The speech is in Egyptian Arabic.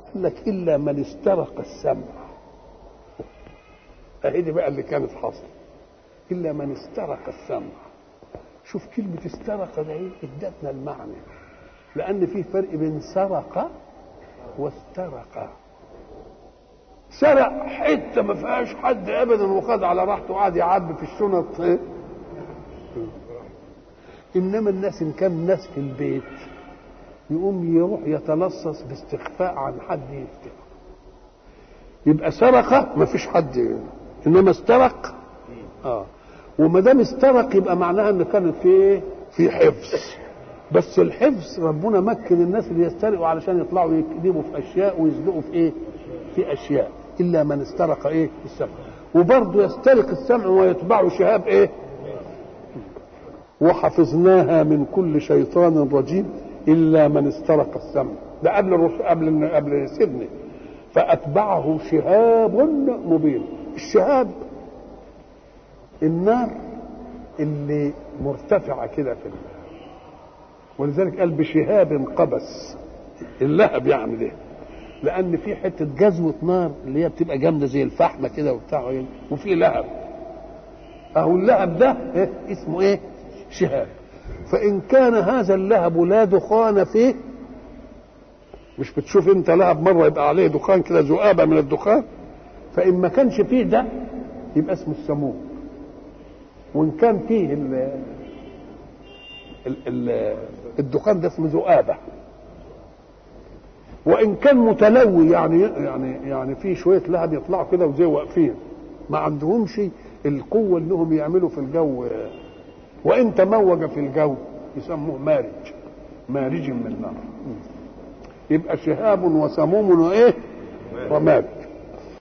قال لك الا من استرق السمع اهي دي بقى اللي كانت حاصله الا من استرق السمع شوف كلمه استرق ده ايه ادتنا المعنى لان في فرق بين سرق واسترق سرق حته ما فيهاش حد ابدا وخد على راحته وقعد يعبي في الشنط إيه؟ انما الناس ان كان الناس في البيت يقوم يروح يتلصص باستخفاء عن حد يفتح يبقى سرق ما فيش حد انما استرق اه وما دام استرق يبقى معناها ان كانت في ايه في حفظ بس الحفظ ربنا مكن الناس اللي يسترقوا علشان يطلعوا يكذبوا في اشياء ويزلقوا في ايه في اشياء الا من استرق ايه السمع وبرضه يسترق السمع ويتبعه شهاب ايه وحفظناها من كل شيطان رجيم الا من استرق السمع ده قبل الرسول قبل قبل سيدنا فاتبعه شهاب مبين الشهاب النار اللي مرتفعه كده في الله ولذلك قال بشهاب قبس اللهب يعمل ايه لان في حته جزوه نار اللي هي بتبقى جامده زي الفحمه كده وبتاع وفي لهب اهو اللهب ده إيه؟ اسمه ايه شهاب فان كان هذا اللهب لا دخان فيه مش بتشوف انت لهب مره يبقى عليه دخان كده ذؤابه من الدخان فان ما كانش فيه ده يبقى اسمه السموم وان كان فيه ال ال ال الدخان ده اسمه ذؤابه وان كان متلوي يعني يعني يعني في شويه لهب يطلعوا كده وزي واقفين ما عندهمش القوه انهم يعملوا في الجو وان تموج في الجو يسموه مارج مارج من نار يبقى شهاب وسموم وايه ومارج